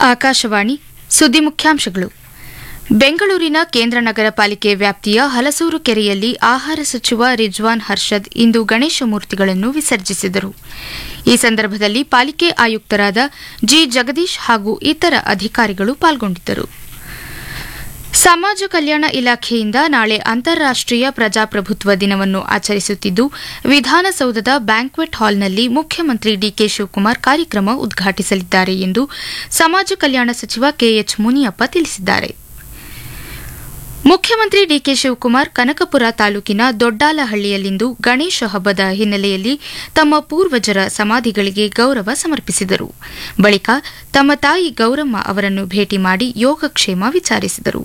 ಆಕಾಶವಾಣಿ ಸುದ್ದಿ ಮುಖ್ಯಾಂಶಗಳು ಬೆಂಗಳೂರಿನ ಕೇಂದ್ರ ನಗರ ಪಾಲಿಕೆ ವ್ಯಾಪ್ತಿಯ ಹಲಸೂರು ಕೆರೆಯಲ್ಲಿ ಆಹಾರ ಸಚಿವ ರಿಜ್ವಾನ್ ಹರ್ಷದ್ ಇಂದು ಗಣೇಶ ಮೂರ್ತಿಗಳನ್ನು ವಿಸರ್ಜಿಸಿದರು ಈ ಸಂದರ್ಭದಲ್ಲಿ ಪಾಲಿಕೆ ಆಯುಕ್ತರಾದ ಜಿ ಜಗದೀಶ್ ಹಾಗೂ ಇತರ ಅಧಿಕಾರಿಗಳು ಪಾಲ್ಗೊಂಡಿದ್ದರು ಸಮಾಜ ಕಲ್ಯಾಣ ಇಲಾಖೆಯಿಂದ ನಾಳೆ ಅಂತಾರಾಷ್ಟೀಯ ಪ್ರಜಾಪ್ರಭುತ್ವ ದಿನವನ್ನು ಆಚರಿಸುತ್ತಿದ್ದು ವಿಧಾನಸೌಧದ ಬ್ಯಾಂಕ್ವೆಟ್ ಹಾಲ್ನಲ್ಲಿ ಮುಖ್ಯಮಂತ್ರಿ ಡಿಕೆ ಶಿವಕುಮಾರ್ ಕಾರ್ಯಕ್ರಮ ಉದ್ಘಾಟಿಸಲಿದ್ದಾರೆ ಎಂದು ಸಮಾಜ ಕಲ್ಯಾಣ ಸಚಿವ ಕೆಎಚ್ ಮುನಿಯಪ್ಪ ತಿಳಿಸಿದ್ದಾರೆ ಮುಖ್ಯಮಂತ್ರಿ ಡಿಕೆ ಶಿವಕುಮಾರ್ ಕನಕಪುರ ತಾಲೂಕಿನ ದೊಡ್ಡಾಲಹಳ್ಳಿಯಲ್ಲಿಂದು ಗಣೇಶ ಹಬ್ಬದ ಹಿನ್ನೆಲೆಯಲ್ಲಿ ತಮ್ಮ ಪೂರ್ವಜರ ಸಮಾಧಿಗಳಿಗೆ ಗೌರವ ಸಮರ್ಪಿಸಿದರು ಬಳಿಕ ತಮ್ಮ ತಾಯಿ ಗೌರಮ್ಮ ಅವರನ್ನು ಭೇಟಿ ಮಾಡಿ ಯೋಗಕ್ಷೇಮ ವಿಚಾರಿಸಿದರು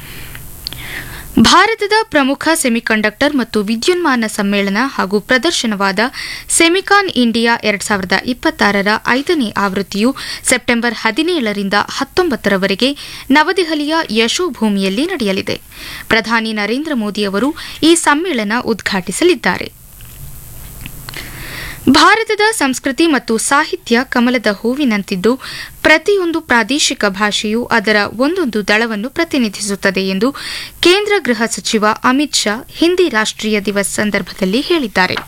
ಭಾರತದ ಪ್ರಮುಖ ಸೆಮಿಕಂಡಕ್ಟರ್ ಮತ್ತು ವಿದ್ಯುನ್ಮಾನ ಸಮ್ಮೇಳನ ಹಾಗೂ ಪ್ರದರ್ಶನವಾದ ಸೆಮಿಕಾನ್ ಇಂಡಿಯಾ ಎರಡ್ ಸಾವಿರದ ಇಪ್ಪತ್ತಾರರ ಐದನೇ ಆವೃತ್ತಿಯು ಸೆಪ್ಟೆಂಬರ್ ಹದಿನೇಳರಿಂದ ಹತ್ತೊಂಬತ್ತರವರೆಗೆ ನವದೆಹಲಿಯ ಯಶೋಭೂಮಿಯಲ್ಲಿ ನಡೆಯಲಿದೆ ಪ್ರಧಾನಿ ನರೇಂದ್ರ ಮೋದಿ ಅವರು ಈ ಸಮ್ಮೇಳನ ಉದ್ಘಾಟಿಸಲಿದ್ದಾರೆ ಭಾರತದ ಸಂಸ್ಕೃತಿ ಮತ್ತು ಸಾಹಿತ್ಯ ಕಮಲದ ಹೂವಿನಂತಿದ್ದು ಪ್ರತಿಯೊಂದು ಪ್ರಾದೇಶಿಕ ಭಾಷೆಯು ಅದರ ಒಂದೊಂದು ದಳವನ್ನು ಪ್ರತಿನಿಧಿಸುತ್ತದೆ ಎಂದು ಕೇಂದ್ರ ಗೃಹ ಸಚಿವ ಅಮಿತ್ ಶಾ ಹಿಂದಿ ರಾಷ್ಟೀಯ ದಿವಸ್ ಸಂದರ್ಭದಲ್ಲಿ ಹೇಳಿದ್ದಾರೆ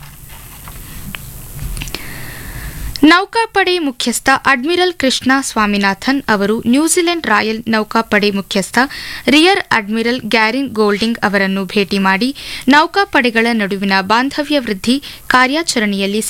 ನೌಕಾಪಡೆ ಮುಖ್ಯಸ್ಥ ಅಡ್ಮಿರಲ್ ಕೃಷ್ಣ ಸ್ವಾಮಿನಾಥನ್ ಅವರು ನ್ಯೂಜಿಲೆಂಡ್ ರಾಯಲ್ ನೌಕಾಪಡೆ ಮುಖ್ಯಸ್ಥ ರಿಯರ್ ಅಡ್ಮಿರಲ್ ಗ್ಯಾರಿನ್ ಗೋಲ್ಡಿಂಗ್ ಅವರನ್ನು ಭೇಟಿ ಮಾಡಿ ನೌಕಾಪಡೆಗಳ ನಡುವಿನ ಬಾಂಧವ್ಯ ವೃದ್ಧಿ ಕಾರ್ಯಾಚರಣೆಯಲ್ಲಿ